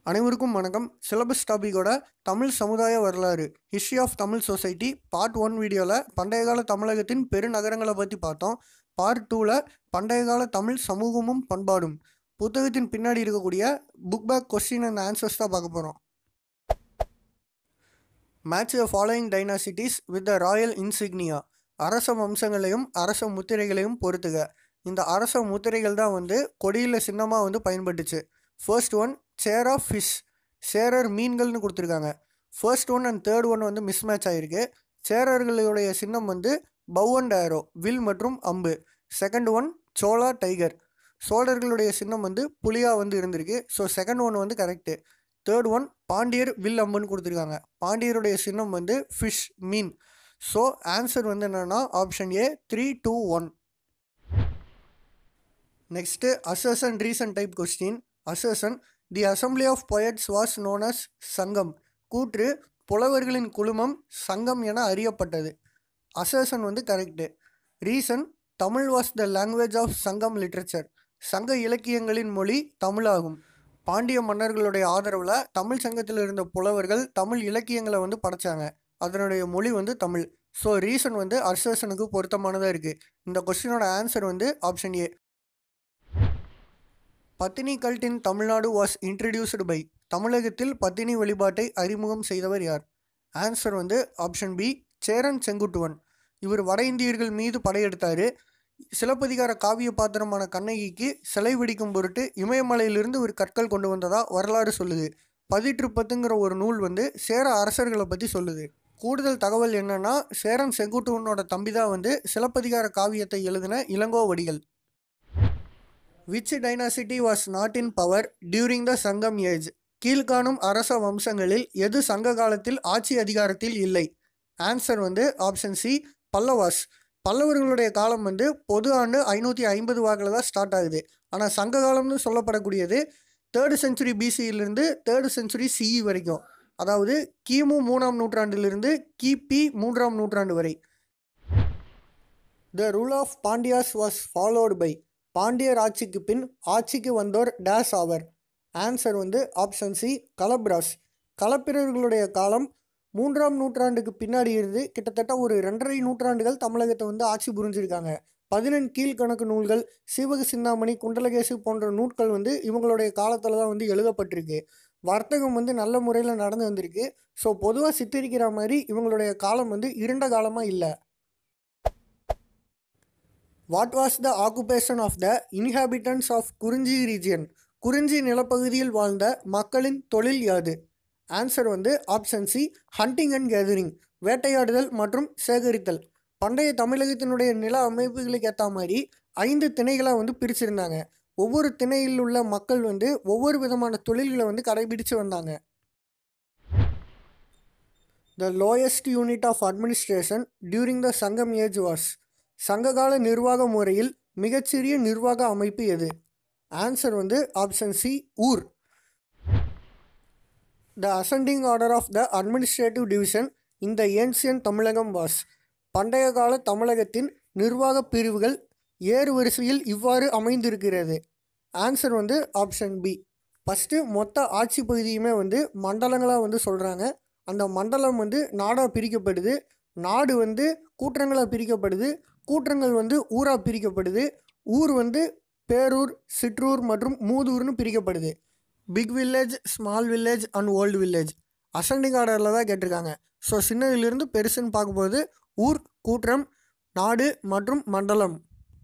அனைவருக்கும் வணக்கம் சிலபஸ் டாபிக்கோட தமிழ் சமுதாய வரலாறு history of Tamil society part one வீடியோவில் பண்டைய கால தமிழகத்தின் பெருநகரங்களை பற்றி பார்த்தோம் பார்ட் டூவில் பண்டைய கால தமிழ் சமூகமும் பண்பாடும் புத்தகத்தின் பின்னாடி இருக்கக்கூடிய book back question and answers தான் பார்க்க போகிறோம் match the following dynasties with the royal insignia அரச வம்சங்களையும் அரச முத்திரைகளையும் பொறுத்துக இந்த அரச முத்திரைகள் தான் வந்து கொடியில் சின்னமாக வந்து பயன்பட்டுச்சு first one Chera of fish சேரர் மீன்கள்னு கொடுத்துருக்காங்க first one and third one வந்து மிஸ் மேட்ச் ஆகிருக்கு சேரர்களுடைய சின்னம் வந்து பவ் அண்ட் ஆரோ வில் மற்றும் அம்பு செகண்ட் ஒன் சோளா டைகர் சோழர்களுடைய சின்னம் வந்து புலியாக வந்து இருந்திருக்கு ஸோ செகண்ட் ஒன் வந்து கரெக்டு தேர்ட் ஒன் பாண்டியர் வில் அம்புன்னு கொடுத்துருக்காங்க பாண்டியருடைய சின்னம் வந்து ஃபிஷ் மீன் ஸோ ஆன்சர் வந்து என்னென்னா option A three two one next assertion reason type question assertion the assembly of poets was known as Sangam கூற்று புலவர்களின் குழுமம் சங்கம் என அறியப்பட்டது அசர்சன் வந்து correct reason Tamil was the language of Sangam literature சங்க இலக்கியங்களின் மொழி தமிழாகும் பாண்டிய மன்னர்களுடைய ஆதரவில் தமிழ் சங்கத்தில் இருந்த புலவர்கள் தமிழ் இலக்கியங்களை வந்து படைச்சாங்க அதனுடைய மொழி வந்து தமிழ் ஸோ ரீசன் வந்து அர்சர்சனுக்கு பொருத்தமானதாக இருக்குது இந்த கொஸ்டினோட ஆன்சர் வந்து option a Pattini cult in Tamil Nadu was introduced by தமிழகத்தில் பத்தினி வழிபாட்டை அறிமுகம் செய்தவர் யார் ஆன்சர் வந்து ஆப்ஷன் பி சேரன் செங்குட்டுவன் இவர் வட இந்தியர்கள் மீது படையெடுத்தார் சிலப்பதிகார காவிய பாத்திரமான கண்ணகிக்கு சிலை வெடிக்கும் பொருட்டு இமயமலையிலிருந்து ஒரு கற்கள் கொண்டு வந்ததா வரலாறு சொல்லுது பதிற்றுப்பத்துங்கிற ஒரு நூல் வந்து சேர அரசர்களை பற்றி சொல்லுது கூடுதல் தகவல் என்னன்னா சேரன் செங்குட்டுவனோட தம்பி தான் வந்து சிலப்பதிகார காவியத்தை எழுதின Ilangovadigal which dynasty was not in power during the Sangam age கீழ்காணும் அரச வம்சங்களில் எது சங்க காலத்தில் ஆட்சி அதிகாரத்தில் இல்லை ஆன்சர் வந்து ஆப்ஷன் சி பல்லவாஸ் பல்லவர்களுடைய காலம் வந்து பொது ஆண்டு ஐநூற்றி ஐம்பது வாக்கில் தான் ஸ்டார்ட் ஆகுது ஆனால் சங்க காலம்னு சொல்லப்படக்கூடியது தேர்டு செஞ்சுரி பிசியிலிருந்து தேர்டு செஞ்சுரி சிஇ வரைக்கும் அதாவது கிமு மூணாம் நூற்றாண்டிலிருந்து கிபி மூன்றாம் நூற்றாண்டு வரை the rule of Pandyas was followed by பாண்டியர் ஆட்சிக்கு பின் ஆட்சிக்கு வந்தோர் டேஸ் ஆவர் ஆன்சர் வந்து ஆப்ஷன் சி கலப்ராஸ் களப்பிரர்களுடைய காலம் மூன்றாம் நூற்றாண்டுக்கு பின்னாடி இருந்து கிட்டத்தட்ட ஒரு ரெண்டரை நூற்றாண்டுகள் தமிழகத்தை வந்து ஆட்சி புரிஞ்சிருக்காங்க பதினெண் கீழ்கணக்கு நூல்கள் சீவக சிந்தாமணி குண்டலகேசு போன்ற நூட்கள் வந்து இவங்களுடைய காலத்தில் தான் வந்து எழுதப்பட்டிருக்கு வர்த்தகம் வந்து நல்ல முறையில் நடந்து வந்திருக்கு ஸோ பொதுவாக சித்தரிக்கிற மாதிரி இவங்களுடைய காலம் வந்து இருண்ட காலமாக இல்லை what was the occupation of the inhabitants of Kurinji region குறிஞ்சி நிலப்பகுதியில் வாழ்ந்த மக்களின் தொழில் யாது ஆன்சர் வந்து option C hunting and gathering வேட்டையாடுதல் மற்றும் சேகரித்தல் பண்டைய தமிழகத்தினுடைய நில அமைப்புகளுக்கு ஏற்ற மாதிரி ஐந்து திணைகளாக வந்து பிரிச்சிருந்தாங்க ஒவ்வொரு திணையில் உள்ள மக்கள் வந்து ஒவ்வொரு விதமான தொழில்களை வந்து கடைபிடிச்சு வந்தாங்க the lowest unit of administration during the Sangam age was சங்ககால நிர்வாக முறையில் மிகச்சிறிய நிர்வாக அமைப்பு எது ஆன்சர் வந்து option C Ur the ascending order of the administrative division இந்த ஏன்சியன் தமிழகம் வாஸ் பண்டைய கால தமிழகத்தின் நிர்வாக பிரிவுகள் ஏறு வரிசையில் இவ்வாறு அமைந்திருக்கிறது ஆன்சர் வந்து ஆப்ஷன் பி ஃபஸ்ட்டு மொத்த ஆட்சி பகுதியுமே வந்து மண்டலங்களாக வந்து சொல்கிறாங்க அந்த மண்டலம் வந்து நாடாக பிரிக்கப்படுது நாடு வந்து கூற்றங்களாக பிரிக்கப்படுது கூற்றங்கள் வந்து ஊராக பிரிக்கப்படுது ஊர் வந்து பேரூர் சிற்றூர் மற்றும் மூதூர்னு பிரிக்கப்படுது big village small village and old village ascending ஆர்டரில் தான் கேட்டிருக்காங்க ஸோ சின்னதிலிருந்து பெருசுன்னு பார்க்கும்போது ஊர் கூற்றம் நாடு மற்றும் மண்டலம்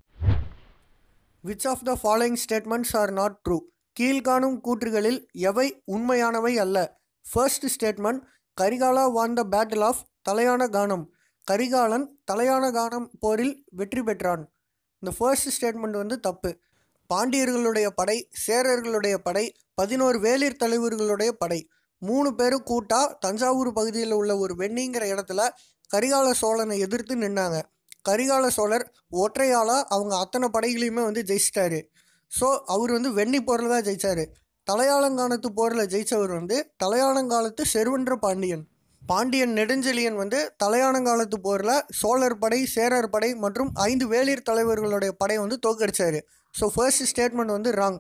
which of the following statements are not true கீழ்காணும் கூற்றுகளில் எவை உண்மையானவை அல்ல first statement Karikala won the battle of Thalaiyalanganam Karikalan தலையான கானம் போரில் வெற்றி பெற்றான் இந்த ஃபர்ஸ்ட் ஸ்டேட்மெண்ட் வந்து தப்பு பாண்டியர்களுடைய படை சேரர்களுடைய படை பதினோரு வேளிர் தலைவர்களுடைய படை மூணு பேரும் கூட்டா தஞ்சாவூர் பகுதியில் உள்ள ஒரு வெண்ணிங்கிற இடத்துல கரிகால சோழனை எதிர்த்து நின்னாங்க கரிகால சோழர் ஒற்றையாளாக அவங்க அத்தனை படைகளையுமே வந்து ஜெயிச்சிட்டாரு ஸோ அவர் வந்து வெண்ணி போரில் தான் ஜெயிச்சாரு தலையாளங்காலத்து போரில் ஜெயித்தவர் வந்து தலையாளங்காலத்து செருவன்ற பாண்டியன் பாண்டியன் நெடுஞ்செழியன் வந்து தலையானங்காலத்து போரில் சோழர் படை சேரர் படை மற்றும் ஐந்து வேளிர் தலைவர்களுடைய படையை வந்து தோக்கடிச்சாரு ஸோ ஃபர்ஸ்ட் ஸ்டேட்மெண்ட் வந்து wrong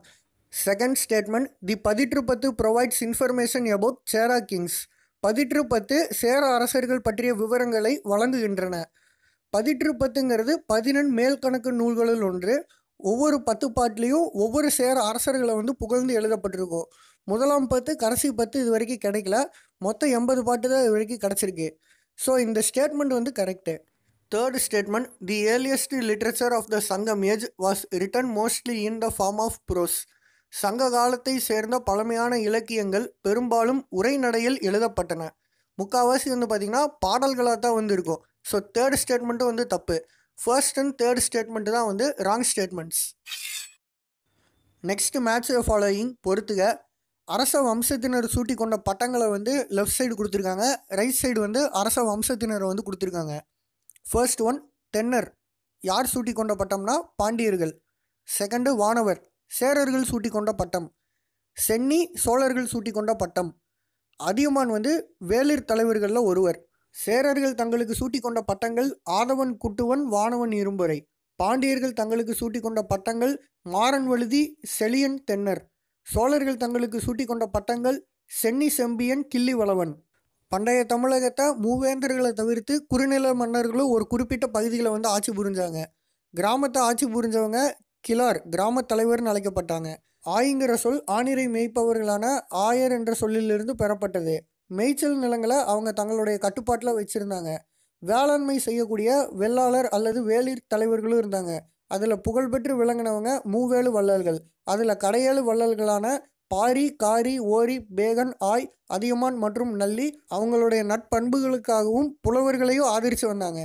second statement the Pathitrupathu provides information about Chera kings Pathitrupathu சேர அரசர்கள் பற்றிய விவரங்களை வழங்குகின்றன பதிற்று பத்துங்கிறது பதினெண் மேல் கணக்கு நூல்களில் ஒன்று ஒவ்வொரு பத்து பாட்டுலேயும் ஒவ்வொரு சேர அரசர்களை வந்து புகழ்ந்து எழுதப்பட்டிருக்கும் முதலாம் பத்து கடைசி பத்து இது வரைக்கும் கிடைக்கல மொத்தம் எண்பது பாட்டு தான் இது வரைக்கும் கிடச்சிருக்கு ஸோ இந்த ஸ்டேட்மெண்ட் வந்து correct third statement the earliest literature of the Sangam age was written mostly in the form of prose சங்க காலத்தை சேர்ந்த பழமையான இலக்கியங்கள் பெரும்பாலும் உரைநடையில் எழுதப்பட்டன முக்கால்வாசி வந்து பார்த்திங்கன்னா பாடல்களாக தான் வந்து இருக்கும் ஸோ தேர்ட் ஸ்டேட்மெண்ட்டும் வந்து தப்பு ஃபர்ஸ்ட் அண்ட் தேர்ட் ஸ்டேட்மெண்ட்டு தான் வந்து wrong statements next match following பொறுத்துக அரச வம்சத்தினர் சூட்டி கொண்ட பட்டங்களை வந்து லெஃப்ட் சைடு கொடுத்துருக்காங்க ரைட் சைடு வந்து அரச வம்சத்தினரை வந்து கொடுத்துருக்காங்க ஃபர்ஸ்ட் ஒன் தென்னர் யார் சூட்டி கொண்ட பட்டம்னா பாண்டியர்கள் செகண்டு வானவர் சேரர்கள் சூட்டி கொண்ட பட்டம் சென்னி சோழர்கள் சூட்டி கொண்ட பட்டம் அதியமான் வந்து வேளிர் தலைவர்களில் ஒருவர் சேரர்கள் தங்களுக்கு சூட்டி கொண்ட பட்டங்கள் ஆதவன் குட்டுவன் வானவன் இரும்புரை பாண்டியர்கள் தங்களுக்கு சூட்டி கொண்ட பட்டங்கள் மாறன் வழுதி செலியன் தென்னர் சோழர்கள் தங்களுக்கு சூட்டி கொண்ட பட்டங்கள் சென்னி செம்பியன் கிள்ளி வளவன் பண்டைய தமிழகத்தை மூவேந்தர்களை தவிர்த்து குறுநில மன்னர்களும் ஒரு குறிப்பிட்ட பகுதிகளை வந்து ஆட்சி புரிஞ்சாங்க கிராமத்தை ஆட்சி புரிஞ்சவங்க கிளார் கிராம தலைவர்னு அழைக்கப்பட்டாங்க ஆயிங்கிற சொல் ஆணிரை மேய்ப்பவர்களான ஆயர் என்ற சொல்லிலிருந்து பெறப்பட்டது மேய்ச்சல் நிலங்களை அவங்க தங்களுடைய கட்டுப்பாட்டில் வச்சுருந்தாங்க வேளாண்மை செய்யக்கூடிய வெள்ளாளர் அல்லது வேளிர் தலைவர்களும் இருந்தாங்க அதில் புகழ்பெற்று விளங்கினவங்க மூவேழு வள்ளல்கள் அதில் கடையேழு வள்ளல்களான பாரி காரி ஓரி பேகன் ஆய் அதியமான் மற்றும் நல்லி அவங்களுடைய நட்பண்புகளுக்காகவும் புலவர்களையும் ஆதரித்து வந்தாங்க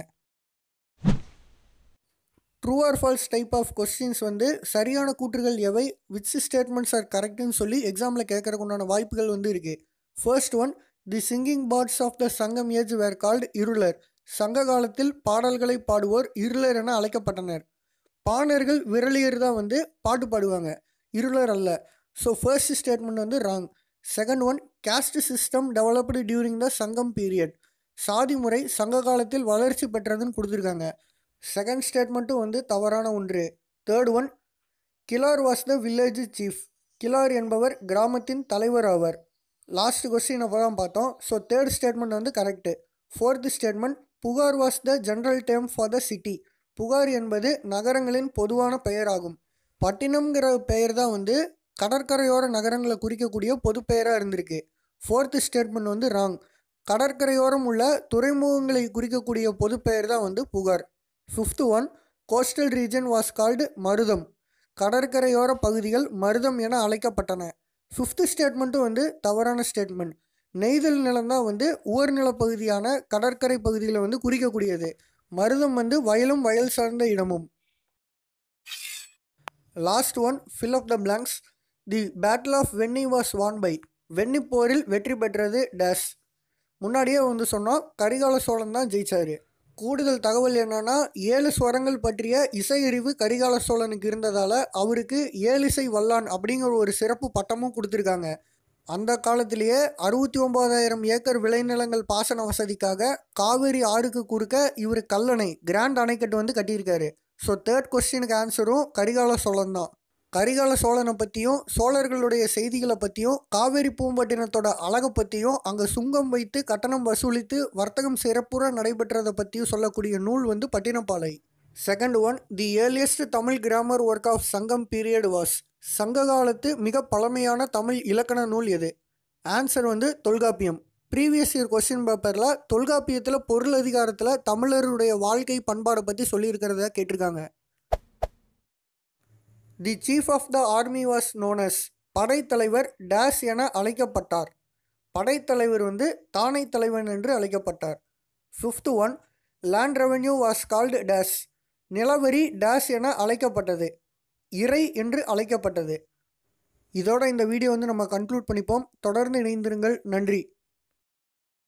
true or false type of questions வந்து சரியான கூற்றுகள் எவை விச் ஸ்டேட்மெண்ட்ஸ் ஆர் கரெக்ட்னு சொல்லி எக்ஸாமில் கேட்கறதுக்கு உண்டான வாய்ப்புகள் வந்து இருக்குது first one the singing bards of the Sangam age where called Irular சங்க காலத்தில் பாடல்களை பாடுவோர் இருளர் என அழைக்கப்பட்டனர் பாணர்கள் விரலியர் தான் வந்து பாட்டு பாடுவாங்க இருளர் அல்ல ஸோ ஃபர்ஸ்ட் ஸ்டேட்மெண்ட் வந்து wrong second one caste system developed during the Sangam period சாதி முறை சங்க காலத்தில் வளர்ச்சி பெற்றதுன்னு கொடுத்துருக்காங்க செகண்ட் ஸ்டேட்மெண்ட்டும் வந்து தவறான ஒன்று third one Kilar was the village chief Kilar என்பவர் கிராமத்தின் தலைவர் ஆவர் லாஸ்ட் கொஸ்டின் அப்போ தான் பார்த்தோம் ஸோ தேர்ட் ஸ்டேட்மெண்ட் வந்து correct fourth statement Puhar was the general term for the city Puhar என்பது நகரங்களின் பொதுவான பெயராகும் பட்டினம்ங்கிற பெயர் தான் வந்து கடற்கரையோர நகரங்களை குறிக்கக்கூடிய பொது பெயராக இருந்திருக்கு ஃபோர்த்து ஸ்டேட்மெண்ட் வந்து ராங் கடற்கரையோரம் உள்ள துறைமுகங்களை குறிக்கக்கூடிய பொது பெயர் தான் வந்து Puhar fifth one coastal region was called Marutham கடற்கரையோர பகுதிகள் மருதம் என அழைக்கப்பட்டன ஃபிஃப்த்து ஸ்டேட்மெண்ட்டும் வந்து தவறான ஸ்டேட்மெண்ட் நெய்தல் நிலம் தான் வந்து உவர்நில பகுதியான கடற்கரை பகுதிகளை வந்து குறிக்கக்கூடியது மருதம் வந்து வயலும் வயல் சார்ந்த இடமும் last one fill of the blanks the battle of Venni was won by வெண்ணி போரில் வெற்றி பெற்றது டேஸ் முன்னாடியே வந்து சொன்னோம் கரிகால சோழன் தான் ஜெயிச்சாரு கூடுதல் தகவல் என்னன்னா ஏழு ஸ்வரங்கள் பற்றிய இசையறிவு கரிகால சோழனுக்கு இருந்ததால் அவருக்கு ஏழிசை வல்லான் அப்படிங்கிற ஒரு சிறப்பு பட்டமும் கொடுத்துருக்காங்க அந்த காலத்திலேயே அறுபத்தி ஒன்பதாயிரம் ஏக்கர் விளைநிலங்கள் பாசன வசதிக்காக காவேரி ஆறுக்கு குறுக்க இவர் கல்லணை கிராண்ட் அணைக்கட்டு வந்து கட்டியிருக்காரு ஸோ தேர்ட் கொஸ்டினுக்கு ஆன்சரும் கரிகால சோழன் தான் கரிகால சோழனை பற்றியும் சோழர்களுடைய செய்திகளை பற்றியும் காவேரி பூம்பட்டினத்தோட அழகை பற்றியும் அங்கே சுங்கம் வைத்து கட்டணம் வசூலித்து வர்த்தகம் சிறப்புற நடைபெற்றதை பற்றியும் சொல்லக்கூடிய நூல் வந்து Pattinappalai second one the earliest Tamil grammar work of Sangam period was சங்க காலத்து மிக பழமையான தமிழ் இலக்கண நூல் எது ஆன்சர் வந்து தொல்காப்பியம் ப்ரீவியஸ் இயர் கொஸ்டின் பேப்பரில் தொல்காப்பியத்தில் பொருள் அதிகாரத்தில் தமிழருடைய வாழ்க்கை பண்பாடை பற்றி சொல்லியிருக்கிறத கேட்டிருக்காங்க the chief of the army was known as படைத்தலைவர் டேஸ் என அழைக்கப்பட்டார் படைத்தலைவர் வந்து தானை தலைவன் என்று அழைக்கப்பட்டார் fifth one land revenue was called dash நிலவரி டேஸ் என அழைக்கப்பட்டது இறை என்று அழைக்கப்பட்டது இதோட இந்த வீடியோ வந்து நம்ம கன்க்ளூட் பண்ணிப்போம் தொடர்ந்து இணைந்திருங்கள் நன்றி